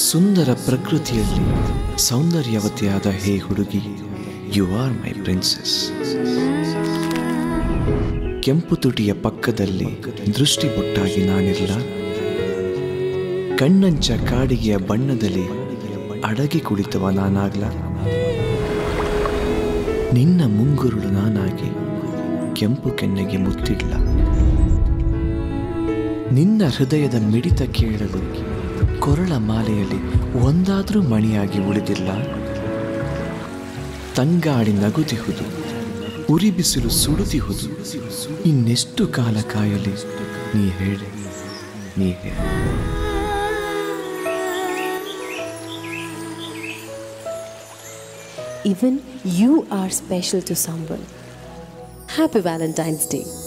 ಸುಂದರ ಪ್ರಕೃತಿಯಲ್ಲಿ ಸೌಂದರ್ಯವತಿಯಾದ ಹೇ ಹುಡುಗಿ you are my princess ಕೆಂಪು ತುಟಿಯ ಪಕ್ಕದಲ್ಲಿ ದೃಷ್ಟಿ ಬೊಟ್ಟಾಗಿ ನಾನಿಲ್ಲ ಕಣ್ಣಂಚ ಕಾಡಿಗೆಯ ಬಣ್ಣದಲ್ಲಿ ಅಡಗಿ ಕುಳಿತವ ನಾನಾಗ್ಲ ನಿನ್ನ ಮುಂಗುರುಳು ನಾನಾಗಿ ಕೆಂಪು ಕೆನ್ನೆಗೆ ಮುತ್ತಿಡ್ಲ ನಿನ್ನ ಹೃದಯದ ಮಿಡಿತ ಕೇಳಲು ಕೊರಳ ಮಾಲೆಯಲ್ಲಿ ಒಂದಾದ್ರೂ ಮಣಿಯಾಗಿ ಉಳಿದಿಲ್ಲ ತಂಗಾಡಿ ನಗುತಿಹುದು ಉರಿ ಬಿಸಿಲು ಸುಡುತಿಹುದು ಇನ್ನೆಷ್ಟು ಕಾಲ ಕಾಯಲಿ ನೀ ಹೇಳಿ ನೀ ಹೇಳಿ Even you are special to someone. Happy Valentine's Day.